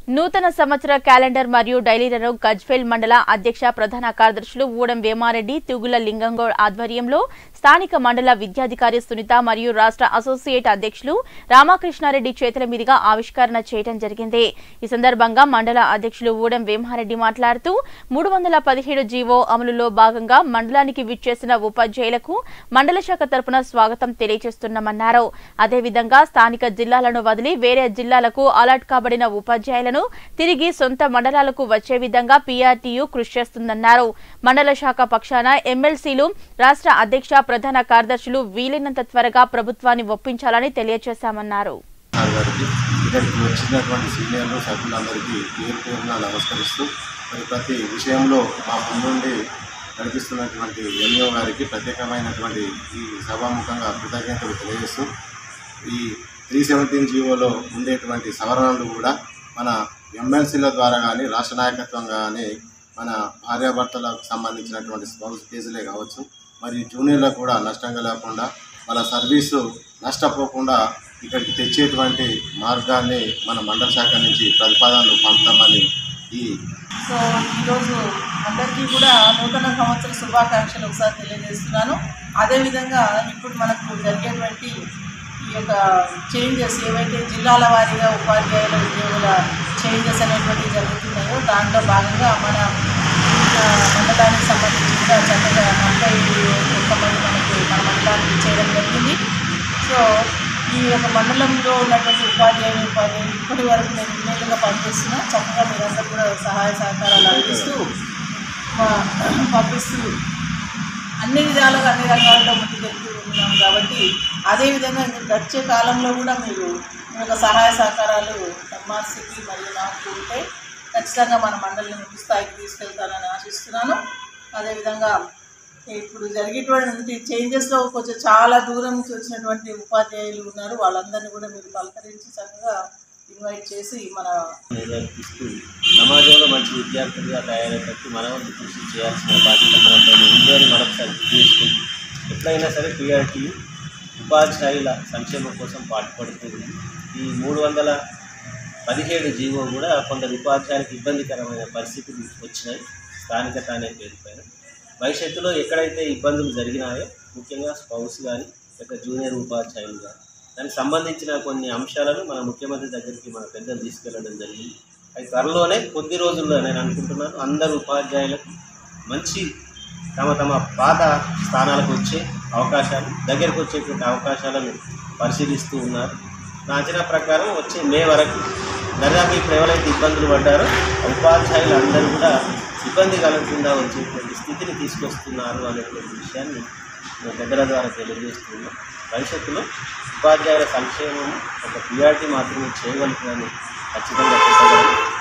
నూతన సంవత్సర క్యాలెండర్ మరియు డైలీలను గజ్వేల్ మండల అధ్యక్ష ప్రధాన కార్యదర్శులు ఊడం వేమారెడ్డి తుగుల లింగంగౌడ్ ఆధ్వర్యంలో స్థానిక మండల విద్యాధికారి సునీత మరియు రాష్ట్ర అసోసియేట్ అధ్యక్షులు రామకృష్ణారెడ్డి చేతుల మీదుగా ఆవిష్కరణ చేయడం జరిగింది ఈ సందర్భంగా మండల అధ్యక్షులు ఊడం వేమారెడ్డి మాట్లాడుతూ మూడు వందల పదిహేడు జీవో అమలులో భాగంగా మండలానికి విచ్చేసిన ఉపాధ్యాయులకు మండల శాఖ తరపున స్వాగతం తెలియజేస్తున్నామన్నారు అదేవిధంగా స్థానిక జిల్లాలను వదిలి వేరే జిల్లాలకు అలాట్ కాబడిన ఉపాధ్యాయులను తిరిగి సొంత మండలాలకు వచ్చే విధంగా పీఆర్టీయూ కృషి చేస్తుందన్నారు మండల శాఖ పక్షాన ఎమ్మెల్సీలు రాష్ట్ర అధ్యక్ష ప్రధాన కార్యదర్శులు వీలైనంత త్వరగా ప్రభుత్వాన్ని ఒప్పించాలని తెలియజేశామన్నారు సార్ గారికి ఇక్కడికి వచ్చినటువంటి సీనియర్లు సభ్యులందరికీ పేరు పేరున నమస్కరిస్తూ మరి ప్రతి విషయంలో మా ముందుండి నడిపిస్తున్నటువంటి ఎంఈఓ గారికి ప్రత్యేకమైనటువంటి ఈ సభాముఖంగా కృతజ్ఞతలు తెలియజేస్తూ ఈ త్రీ సెవెంటీన్ జీవోలో ఉండేటువంటి సవరణలు కూడా మన ఎమ్మెల్సీల ద్వారా కానీ రాష్ట్ర నాయకత్వం కానీ మన భార్యాభర్తలకు సంబంధించినటువంటి స్పౌస్ కేసులే కావచ్చు మరి జూనియర్లకు కూడా నష్టం కలగకుండా వాళ్ళ సర్వీసు నష్టపోకుండా ఇక్కడికి తెచ్చేటువంటి మార్గాన్ని మన మండల శాఖ నుంచి ప్రతిపాదనలు పంపుతామని ఈ సో ఈరోజు అందరికీ కూడా నూతన సంవత్సర శుభాకాంక్షలు ఒకసారి తెలియజేస్తున్నాను అదేవిధంగా ఇప్పుడు మనకు జరిగేటువంటి ఈ యొక్క చేంజెస్ ఏవైతే జిల్లాల వారీగా ఉపాధ్యాయుల ఉద్యోగుల చేంజెస్ అనేటువంటివి జరుగుతున్నాయో దాంట్లో భాగంగా మన ఆ, మండలానికి సంబంధించి కూడా చక్కగా నలభై ఒక్క మంది మనకు మన మండలానికి చేయడం జరిగింది సో ఈ యొక్క మండలంలో ఉన్నటువంటి ఉపాధ్యాయులు ఉపాధ్యాయులు ఇప్పటి వరకు నేను విధంగా పనిచేస్తున్నా చక్కగా మీరందరూ కూడా సహాయ సహకారాలు అందిస్తూ మా- పంపిస్తూ అన్ని విధాలుగా అన్ని రంగాల్లో ముందుకెళ్తూ ఉన్నాం కాబట్టి అదేవిధంగా ఇంకా వచ్చే కాలంలో కూడా మీరు మీ యొక్క సహాయ సహకారాలు ఎంఆర్సీకి మరియు నాకు ఉంటే ఖచ్చితంగా మన మండలిని ముందు స్థాయికి తీసుకెళ్తానని ఆశిస్తున్నాను అదేవిధంగా ఇప్పుడు జరిగేటువంటి చేంజెస్లో కొంచెం చాలా దూరం నుంచి వచ్చినటువంటి ఉపాధ్యాయులు ఉన్నారు వాళ్ళందరినీ కూడా మీరు పలకరించి చక్కగా ఇన్వైట్ చేసి మన నిర్వర్తిస్తూ సమాజంలో మంచి విద్యార్థులుగా తయారయ్యేటట్టు మనం వంతు కృషి చేయాల్సిన బాధ్యత మనపై ఉంది అని మరొకసారి గుర్తు చేసుకుంటూ ఎప్పుడైనా సరే పీఆర్టీ ఉపాధ్యాయుల సంక్షేమం కోసం పాటుపడుతుంది ఈ మూడు వందల పదిహేడు జీవో కూడా కొందరు ఉపాధ్యాయులకు ఇబ్బందికరమైన పరిస్థితులు వచ్చినాయి స్థానికత అనే పేరుపైన భవిష్యత్తులో ఎక్కడైతే ఇబ్బందులు జరిగినాయో ముఖ్యంగా స్పౌస్ కానీ లేక జూనియర్ ఉపాధ్యాయులు కానీ దానికి సంబంధించిన కొన్ని అంశాలను మన ముఖ్యమంత్రి దగ్గరికి మన పెద్దలు తీసుకెళ్ళడం జరిగింది అది త్వరలోనే కొద్ది రోజుల్లో నేను అనుకుంటున్నాను అందరు ఉపాధ్యాయులకు మంచి తమ తమ పాత స్థానాలకు వచ్చే అవకాశాలు దగ్గరకు వచ్చేటువంటి అవకాశాలను పరిశీలిస్తూ ఉన్నారు నా అంచనా ప్రకారం వచ్చే మే వరకు దాదాపు ఇప్పుడు ఎవరైతే ఇబ్బందులు పడ్డారో ఆ ఉపాధ్యాయులు అందరూ కూడా ఇబ్బంది కలగకుండా వచ్చేటువంటి స్థితిని తీసుకొస్తున్నారు అనేటువంటి విషయాన్ని నేను పెద్దల ద్వారా తెలియజేస్తున్నాం భవిష్యత్తులో ఉపాధ్యాయుల సంక్షేమం ఒక పిఆర్టీ మాత్రమే చేయగలుగుతుందని ఖచ్చితంగా చెప్పగలను